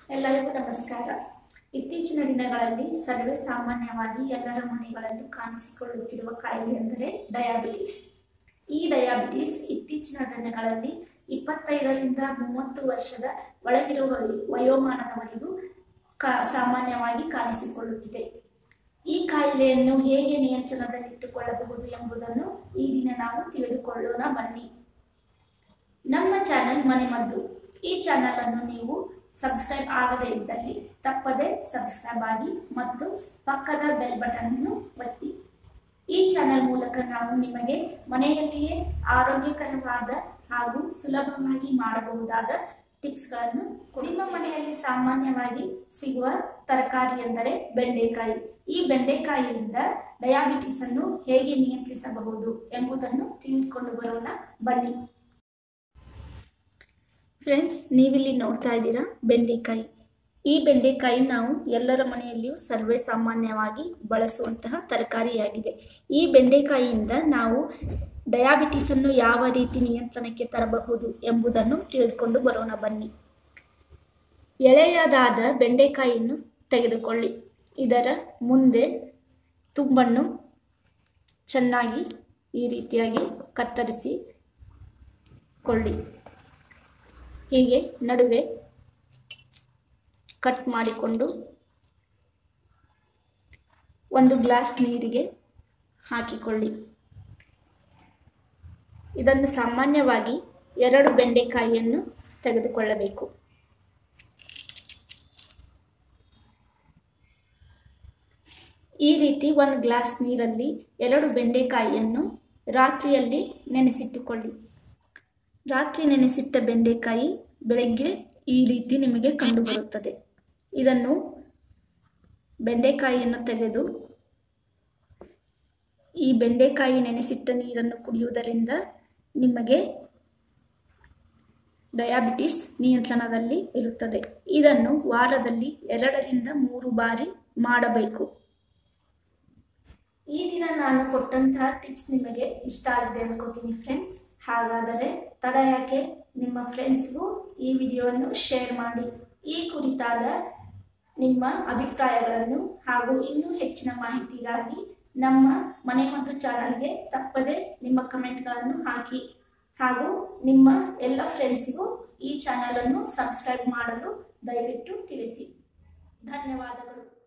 ಎಲ್ಲರಿಗೂ ನಮಸ್ಕಾರ ಇತ್ತೀಚಿನ ದಿನಗಳಲ್ಲಿ ಸರ್ವೇ ಸಾಮಾನ್ಯವಾಗಿ ಎಲ್ಲರ ಮನೆಗಳಲ್ಲೂ ಕಾಣಿಸಿಕೊಳ್ಳುತ್ತಿರುವ ಕಾಯಿಲೆ ಎಂದರೆ ಡಯಾಬಿಟಿಸ್ ಈ ಡಯಾಬಿಟಿಸ್ ಇತ್ತೀಚಿನ ದಿನಗಳಲ್ಲಿ ಇಪ್ಪತ್ತೈದರಿಂದ ಮೂವತ್ತು ವರ್ಷದ ಒಳಗಿರುವ ವಯೋಮಾನದವರೆಗೂ ಕಾ ಸಾಮಾನ್ಯವಾಗಿ ಕಾಣಿಸಿಕೊಳ್ಳುತ್ತಿದೆ ಈ ಕಾಯಿಲೆಯನ್ನು ಹೇಗೆ ನಿಯಂತ್ರಣದಲ್ಲಿಟ್ಟುಕೊಳ್ಳಬಹುದು ಎಂಬುದನ್ನು ಈ ದಿನ ನಾವು ತಿಳಿದುಕೊಳ್ಳೋಣ ಬನ್ನಿ ನಮ್ಮ ಚಾನೆಲ್ ಮನೆಮದ್ದು ಈ ಚಾನೆಲ್ ಅನ್ನು ನೀವು ಸಬ್ಸ್ಕ್ರೈಬ್ ಆಗದೇ ಇದ್ದಲ್ಲಿ ತಪ್ಪದೆ ಸಬ್ಸ್ಕ್ರೈಬ್ ಆಗಿ ಮತ್ತು ಪಕ್ಕದ ಬೆಲ್ ಬಟನ್ ಅನ್ನು ಒತ್ತಿ ಈ ಚಾನೆಲ್ ಮೂಲಕ ನಾವು ನಿಮಗೆ ಮನೆಯಲ್ಲಿಯೇ ಆರೋಗ್ಯಕರವಾದ ಹಾಗೂ ಸುಲಭವಾಗಿ ಮಾಡಬಹುದಾದ ಟಿಪ್ಸ್ಗಳನ್ನು ನಿಮ್ಮ ಮನೆಯಲ್ಲಿ ಸಾಮಾನ್ಯವಾಗಿ ಸಿಗುವ ತರಕಾರಿ ಎಂದರೆ ಬೆಂಡೆಕಾಯಿ ಈ ಬೆಂಡೆಕಾಯಿಯಿಂದ ಡಯಾಬಿಟಿಸ್ ಅನ್ನು ಹೇಗೆ ನಿಯಂತ್ರಿಸಬಹುದು ಎಂಬುದನ್ನು ತಿಳಿದುಕೊಂಡು ಬರೋಣ ಬನ್ನಿ ಫ್ರೆಂಡ್ಸ್ ನೀವಿಲ್ಲಿ ನೋಡ್ತಾ ಇದ್ದೀರಾ ಬೆಂಡೆಕಾಯಿ ಈ ಬೆಂಡೆಕಾಯಿ ನಾವು ಎಲ್ಲರ ಮನೆಯಲ್ಲಿಯೂ ಸರ್ವೇ ಸಾಮಾನ್ಯವಾಗಿ ಬಳಸುವಂತಹ ತರಕಾರಿಯಾಗಿದೆ ಈ ಬೆಂಡೆಕಾಯಿಯಿಂದ ನಾವು ಡಯಾಬಿಟಿಸ್ ಅನ್ನು ಯಾವ ರೀತಿ ನಿಯಂತ್ರಣಕ್ಕೆ ತರಬಹುದು ಎಂಬುದನ್ನು ತಿಳಿದುಕೊಂಡು ಬರೋಣ ಬನ್ನಿ ಎಳೆಯದಾದ ಬೆಂಡೆಕಾಯಿಯನ್ನು ತೆಗೆದುಕೊಳ್ಳಿ ಇದರ ಮುಂದೆ ತುಂಬನ್ನು ಚೆನ್ನಾಗಿ ಈ ರೀತಿಯಾಗಿ ಕತ್ತರಿಸಿ ಕೊಳ್ಳಿ ಹೀಗೆ ನಡುವೆ ಕಟ್ ಮಾಡಿಕೊಂಡು ಒಂದು ಗ್ಲಾಸ್ ನೀರಿಗೆ ಹಾಕಿಕೊಳ್ಳಿ ಇದನ್ನು ಸಾಮಾನ್ಯವಾಗಿ ಎರಡು ಬೆಂಡೆಕಾಯಿಯನ್ನು ತೆಗೆದುಕೊಳ್ಳಬೇಕು ಈ ರೀತಿ ಒಂದು ಗ್ಲಾಸ್ ನೀರಲ್ಲಿ ಎರಡು ಬೆಂಡೆಕಾಯಿಯನ್ನು ರಾತ್ರಿಯಲ್ಲಿ ನೆನೆಸಿಟ್ಟುಕೊಳ್ಳಿ ರಾತ್ರಿ ನೆನೆಸಿಟ್ಟ ಬೆಂಡೆಕಾಯಿ ಬೆಳಗ್ಗೆ ಈ ರೀತಿ ನಿಮಗೆ ಕಂಡುಬರುತ್ತದೆ ಇದನ್ನು ಬೆಂಡೆಕಾಯಿಯನ್ನು ತೆಗೆದು ಈ ಬೆಂಡೆಕಾಯಿ ನೆನೆಸಿಟ್ಟ ನೀರನ್ನು ಕುಡಿಯುವುದರಿಂದ ನಿಮಗೆ ಡಯಾಬಿಟಿಸ್ ನಿಯಂತ್ರಣದಲ್ಲಿ ಇರುತ್ತದೆ ಇದನ್ನು ವಾರದಲ್ಲಿ ಎರಡರಿಂದ ಮೂರು ಬಾರಿ ಮಾಡಬೇಕು ಈ ದಿನ ನಾನು ಕೊಟ್ಟಂತಹ ಟಿಪ್ಸ್ ನಿಮಗೆ ಇಷ್ಟ ಆಗಿದೆ ಅನ್ಕೋತೀನಿ ಫ್ರೆಂಡ್ಸ್ ಹಾಗಾದರೆ ತಡ ಯಾಕೆ ನಿಮ್ಮ ಫ್ರೆಂಡ್ಸ್ಗೂ ಈ ವಿಡಿಯೋವನ್ನು ಶೇರ್ ಮಾಡಿ ಈ ಕುರಿತಾದ ನಿಮ್ಮ ಅಭಿಪ್ರಾಯಗಳನ್ನು ಹಾಗೂ ಇನ್ನೂ ಹೆಚ್ಚಿನ ಮಾಹಿತಿಗಾಗಿ ನಮ್ಮ ಮನೆ ಮತ್ತು ಚಾನಲ್ಗೆ ತಪ್ಪದೆ ನಿಮ್ಮ ಕಮೆಂಟ್ಗಳನ್ನು ಹಾಕಿ ಹಾಗೂ ನಿಮ್ಮ ಎಲ್ಲ ಫ್ರೆಂಡ್ಸಿಗೂ ಈ ಚಾನಲನ್ನು ಸಬ್ಸ್ಕ್ರೈಬ್ ಮಾಡಲು ದಯವಿಟ್ಟು ತಿಳಿಸಿ ಧನ್ಯವಾದಗಳು